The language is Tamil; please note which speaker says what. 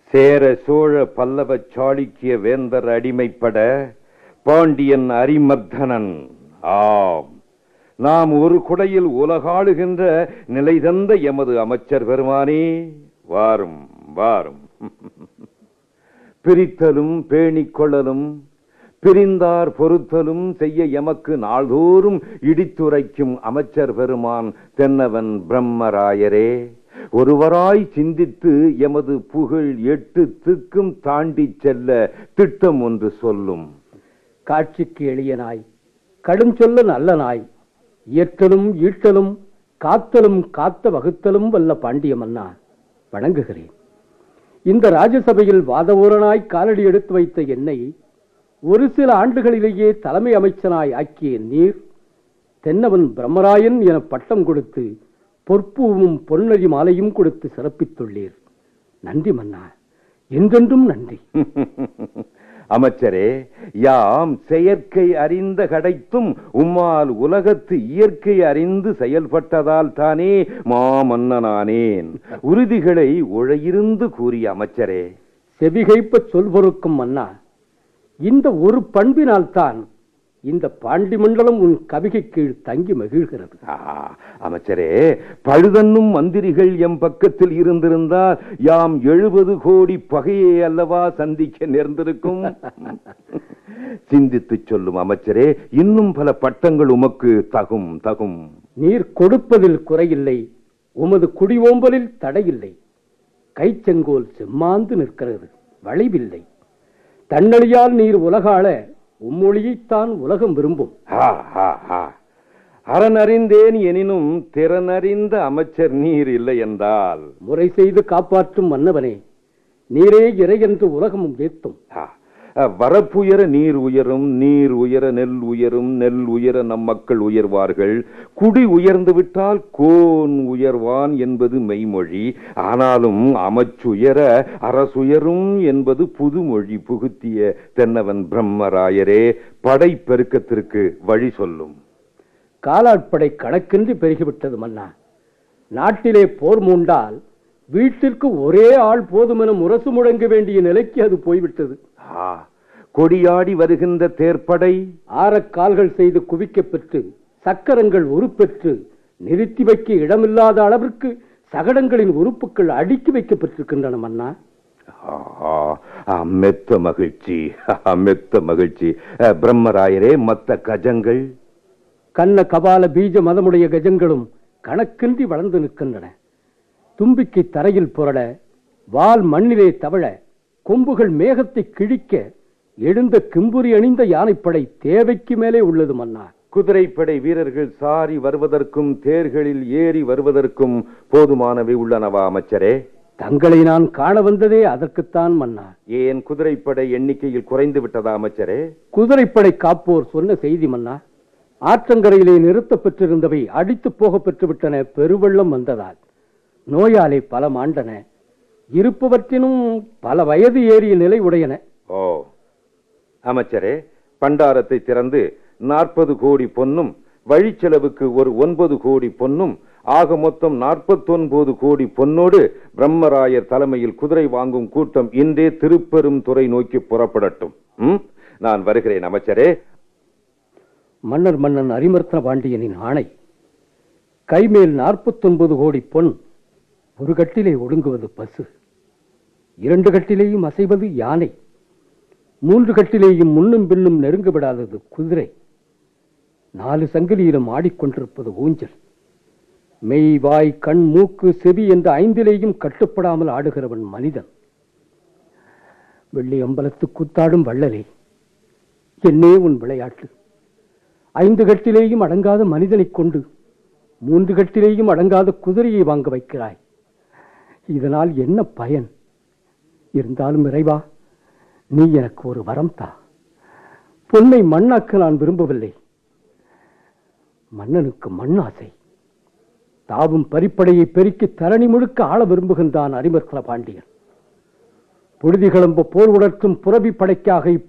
Speaker 1: சேர சோழ பல்லவ சாளுக்கிய வேந்தர் அடிமைப்பட பாண்டியன் அரிமர்தனன் ஆம் நாம் ஒரு குடையில் உலகாளுகின்ற நிலை தந்த எமது அமைச்சர் பெருமானே வாரும் வாரும் பிரித்தலும் பேணிக் கொள்ளலும் பிரிந்தார் பொறுத்தலும் செய்ய எமக்கு நாள்தோறும் இடித்துரைக்கும் அமைச்சர் பெருமான் தென்னவன் பிரம்மராயரே ஒருவராய் சிந்தித்து எமது புகழ் எட்டு திக்கும் தாண்டிச் செல்ல திட்டம் ஒன்று சொல்லும்
Speaker 2: காட்சிக்கு எளிய நாய் கடும் சொல்ல நல்ல நாய் இயற்றலும் ஈட்டலும் காத்தலும் காத்த வகுத்தலும் வல்ல பாண்டிய மன்னா வணங்குகிறேன் இந்த ராஜசபையில் வாதவூரனாய் காலடி எடுத்து வைத்த என்னை ஒரு சில ஆண்டுகளிலேயே தலைமை அமைச்சனாய் ஆக்கிய நீர் தென்னவன் பிரம்மராயன் என பட்டம் கொடுத்து பொற்பூவும் பொன்னழி மாலையும் கொடுத்து சிறப்பித்துள்ளீர் நன்றி மன்னா என்றென்றும் நன்றி
Speaker 1: அமைச்சரே யாம் செயற்கை அறிந்த கடைத்தும் உம்மால் உலகத்து இயற்கை அறிந்து செயல்பட்டதால் தானே மாமன்னனானேன் உறுதிகளை உழையிருந்து கூறிய அமைச்சரே
Speaker 2: செவிகைப்ப சொல் பொறுக்கும் மன்னா இந்த ஒரு பண்பினால் தான் இந்த பாண்டி மண்டலம் உன் கவிகை கீழ் தங்கி மகிழ்கிறது
Speaker 1: ஆ, அமைச்சரே பழுதன்னும் மந்திரிகள் எம் பக்கத்தில் இருந்திருந்தால் யாம் எழுபது கோடி பகையை அல்லவா சந்திக்க நேர்ந்திருக்கும் சிந்தித்துச் சொல்லும் அமைச்சரே இன்னும் பல பட்டங்கள் உமக்கு தகும் தகும்
Speaker 2: நீர் கொடுப்பதில் குறையில்லை உமது குடிஓம்பலில் தடையில்லை கைச்செங்கோல் செம்மாந்து நிற்கிறது வளைவில்லை தன்னழியால் நீர் உலகாள உம்மொழியைத்தான் உலகம் விரும்பும்
Speaker 1: ஆ, ஆ, ஆ. அறனறிந்தேன் எனினும் திறனறிந்த அமைச்சர் நீர் இல்லை என்றால்
Speaker 2: முறை செய்து காப்பாற்றும் மன்னவனே நீரே இறை என்று உலகமும் ஏத்தும்
Speaker 1: ஆ, அ, வரப்புயர நீர் உயரும் நீர் உயர நெல் உயரும் நெல் உயர நம் மக்கள் உயர்வார்கள் குடி உயர்ந்து விட்டால் கோன் உயர்வான் என்பது மெய்மொழி ஆனாலும் அமைச்சுயர அரசுயரும் என்பது புதுமொழி புகுத்திய தென்னவன் பிரம்மராயரே படைப்பெருக்கத்திற்கு வழி சொல்லும்
Speaker 2: காலாட்படை கணக்கின்றி பெருகிவிட்டது மன்னா நாட்டிலே போர் மூண்டால் வீட்டிற்கு ஒரே ஆள் போதுமென முரசு முழங்க வேண்டிய நிலைக்கு அது போய்விட்டது
Speaker 1: ஆ, கொடியாடி வருகின்ற தேர்ப்படை
Speaker 2: ஆரக் கால்கள் செய்து குவிக்கப் பெற்று சக்கரங்கள் உருப்பெற்று நிறுத்தி வைக்க இடமில்லாத அளவிற்கு சகடங்களின் உறுப்புகள் அடுக்கி வைக்கப்பட்டிருக்கின்றன மன்னா
Speaker 1: ஆஹா, ஆ, மெத்த மகிழ்ச்சி ஆ, மெத்த மகிழ்ச்சி அ, பிரம்மராயரே மத்த கஜங்கள்
Speaker 2: கண்ண கபால பீஜ மதமுடைய கஜங்களும் கணக்கின்றி வளர்ந்து நிற்கின்றன தும்பிக்கை தரையில் புரள வால் மண்ணிலே தவழ கொம்புகள் மேகத்தை கிழிக்க எழுந்த கிம்புரி அணிந்த யானைப்படை தேவைக்கு மேலே உள்ளது மன்னா
Speaker 1: குதிரைப்படை வீரர்கள் சாரி வருவதற்கும் தேர்களில் ஏறி வருவதற்கும் போதுமானவை உள்ளனவா அமைச்சரே
Speaker 2: தங்களை நான் காண வந்ததே அதற்குத்தான் மன்னா
Speaker 1: ஏன் குதிரைப்படை எண்ணிக்கையில் குறைந்து விட்டதா அமைச்சரே
Speaker 2: குதிரைப்படை காப்போர் சொன்ன செய்தி மன்னா ஆற்றங்கரையிலே நிறுத்தப் பெற்றிருந்தவை அடித்து போக பெற்றுவிட்டன பெருவெள்ளம் வந்ததால் நோயாலே பல மாண்டன இருப்பவற்றினும் பல வயது ஏறிய நிலை உடையன
Speaker 1: ஓ அமைச்சரே பண்டாரத்தை திறந்து நாற்பது கோடி பொன்னும் வழிச்செலவுக்கு ஒரு ஒன்பது கோடி பொன்னும் ஆக மொத்தம் நாற்பத்தொன்பது கோடி பொன்னோடு பிரம்மராயர் தலைமையில் குதிரை வாங்கும் கூட்டம் இன்றே திருப்பெரும் துறை நோக்கி புறப்படட்டும் ம்? நான் வருகிறேன் அமைச்சரே
Speaker 2: மன்னர் மன்னன் அரிமர்த்தன பாண்டியனின் ஆணை கைமேல் நாற்பத்தொன்பது கோடி பொன் ஒரு கட்டிலே ஒடுங்குவது பசு இரண்டு கட்டிலேயும் அசைவது யானை மூன்று கட்டிலேயும் முன்னும் பின்னும் நெருங்க விடாதது குதிரை நாலு சங்கிலியிலும் ஆடிக்கொண்டிருப்பது ஊஞ்சல் மெய் வாய் கண் மூக்கு செவி என்ற ஐந்திலேயும் கட்டுப்படாமல் ஆடுகிறவன் மனிதன் வெள்ளி அம்பலத்து கூத்தாடும் வள்ளலே என்னே உன் விளையாட்டு ஐந்து கட்டிலேயும் அடங்காத மனிதனைக் கொண்டு மூன்று கட்டிலேயும் அடங்காத குதிரையை வாங்க வைக்கிறாய் இதனால் என்ன பயன் இருந்தாலும் இறைவா நீ எனக்கு ஒரு வரம் தா பொன்னை மண்ணாக்க நான் விரும்பவில்லை மன்னனுக்கு மண்ணாசை தாவும் பரிப்படையை பெருக்கி தரணி முழுக்க ஆள விரும்புகின்றான் அரிமர்கல பாண்டியன் புழுதி கிளம்ப போர் உணர்த்தும் புரவி படைக்காக